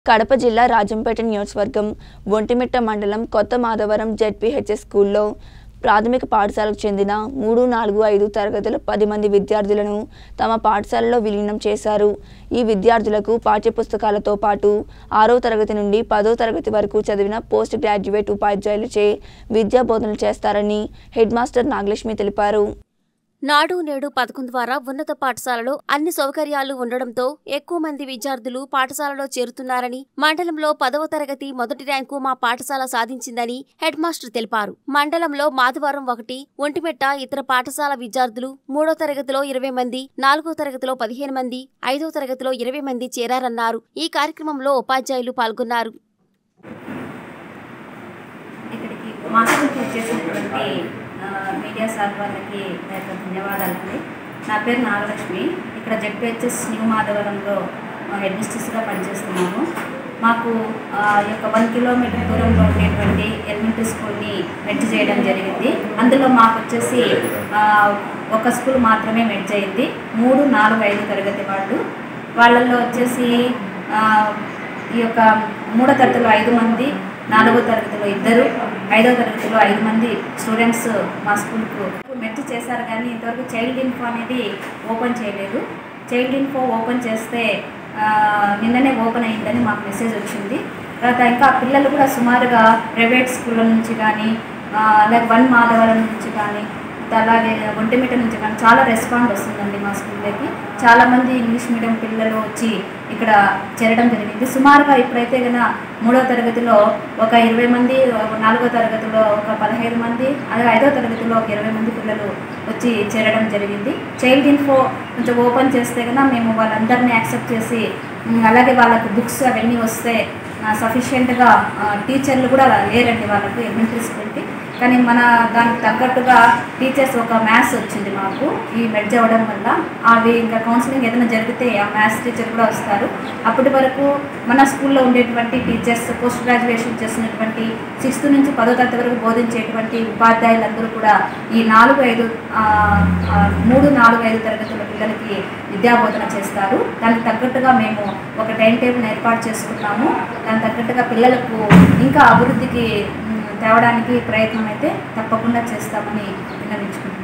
కడప జిల్లా రాజంపేట నియోజకవర్గం ఒంటిమిట్ట మండలం కొత్త మాధవరం జెడ్పీహెచ్ఎస్ స్కూల్లో ప్రాథమిక పాఠశాలకు చెందిన మూడు నాలుగు ఐదు తరగతుల పది మంది విద్యార్థులను తమ పాఠశాలలో విలీనం చేశారు ఈ విద్యార్థులకు పాఠ్యపుస్తకాలతో పాటు ఆరో తరగతి నుండి పదో తరగతి వరకు చదివిన పోస్ట్ గ్రాడ్యుయేట్ ఉపాధ్యాయులచే విద్యా బోధనలు చేస్తారని హెడ్ మాస్టర్ నాగలక్ష్మి తెలిపారు నాడు నేడు పథకం ద్వారా ఉన్నత పాఠశాలలో అన్ని సౌకర్యాలు ఉండడంతో ఎక్కువ మంది విద్యార్థులు పాఠశాలలో చేరుతున్నారని మండలంలో పదవ తరగతి మొదటి ర్యాంకు మా పాఠశాల సాధించిందని హెడ్ మాస్టర్ తెలిపారు మండలంలో మాధవరం ఒకటి ఒంటిమెట్ట ఇతర పాఠశాల విద్యార్థులు మూడో తరగతిలో ఇరవై మంది నాలుగో తరగతిలో పదిహేను మంది ఐదో తరగతిలో ఇరవై మంది చేరారన్నారు ఈ కార్యక్రమంలో ఉపాధ్యాయులు పాల్గొన్నారు ఇక్కడికి మా స్కూల్కి వచ్చేసినటువంటి ఆ, మీడియా సార్ వాళ్ళకి నా యొక్క ధన్యవాదాలండి నా పేరు నాగలక్ష్మి ఇక్కడ జెడ్పిహెచ్ఎస్ న్యూ మాధవరంలో హెడ్ మిస్ట్రెస్గా పనిచేస్తున్నాను మాకు ఆ యొక్క వన్ కిలోమీటర్ దూరంలో ఉండేటువంటి ఎలిమెంటరీ స్కూల్ని మెర్జ్ చేయడం జరిగింది అందులో మాకు వచ్చేసి ఆ, ఒక స్కూల్ మాత్రమే మెర్జ్ అయింది మూడు నాలుగు ఐదు తరగతి వాళ్ళు వాళ్ళల్లో వచ్చేసి ఆ, ఈ యొక్క మూడో తరగతిలో ఐదు మంది నాలుగో తరగతిలో ఇద్దరు ఐదో తరగతిలో ఐదు మంది స్టూడెంట్స్ మా స్కూల్కు మెర్జ్ చేశారు కానీ ఇంతవరకు చైల్డ్ ఇన్ఫో అనేది ఓపెన్ చేయలేదు చైల్డ్ ఇన్ఫో ఓపెన్ చేస్తే ఆ, నిన్ననే ఓపెన్ అయిందని మాకు మెసేజ్ వచ్చింది తర్వాత ఇంకా పిల్లలు కూడా సుమారుగా ప్రైవేట్ స్కూళ్ళ నుంచి కానీ అలాగే వన్ మాధవరం నుంచి కానీ అలాగే ఒంటిమిట నుంచి కానీ చాలా రెస్పాండ్ వస్తుందండి మా స్కూల్లోకి చాలామంది ఇంగ్లీష్ మీడియం పిల్లలు వచ్చి ఇక్కడ చేరడం జరిగింది సుమారుగా ఇప్పుడైతే కనుక మూడో తరగతిలో ఒక ఇరవై మంది నాలుగో తరగతిలో ఒక పదహైదు మంది అలాగే ఐదో తరగతిలో ఒక ఇరవై మంది పిల్లలు వచ్చి చేరడం జరిగింది చైల్డ్ ఇన్ఫో కొంచెం ఓపెన్ చేస్తే కనుక మేము వాళ్ళందరినీ యాక్సెప్ట్ చేసి ఉమ్, అలాగే వాళ్ళకు బుక్స్ అవన్నీ వస్తే సఫిషియెంట్గా టీచర్లు కూడా లేరండి వాళ్ళకు ఎలిమెంటరీ స్కూల్కి కానీ మన దానికి తగ్గట్టుగా టీచర్స్ ఒక మ్యాథ్స్ వచ్చింది మాకు ఈ మెడ్జ్ అవ్వడం వల్ల అవి ఇంకా కౌన్సిలింగ్ ఏదైనా జరిగితే ఆ మ్యాథ్స్ టీచర్ కూడా వస్తారు అప్పటి వరకు మన స్కూల్లో ఉండేటువంటి టీచర్స్ పోస్ట్ గ్రాడ్యుయేషన్ చేసినటువంటి సిక్స్త్ నుంచి పదో తరగతి వరకు బోధించేటువంటి ఉపాధ్యాయులందరూ కూడా ఈ నాలుగు ఐదు ఆ, ఆ, మూడు నాలుగు ఐదు తరగతుల పిల్లలకి విద్యాబోధన చేస్తారు దానికి తగ్గట్టుగా మేము ఒక టైం టేబుల్ ఏర్పాటు చేసుకున్నాము దానికి తగ్గట్టుగా పిల్లలకు ఇంకా అభివృద్ధికి ఉమ్, తేవడానికి ప్రయత్నం అయితే తప్పకుండా చేస్తామని విన్నవించుకుంటున్నాను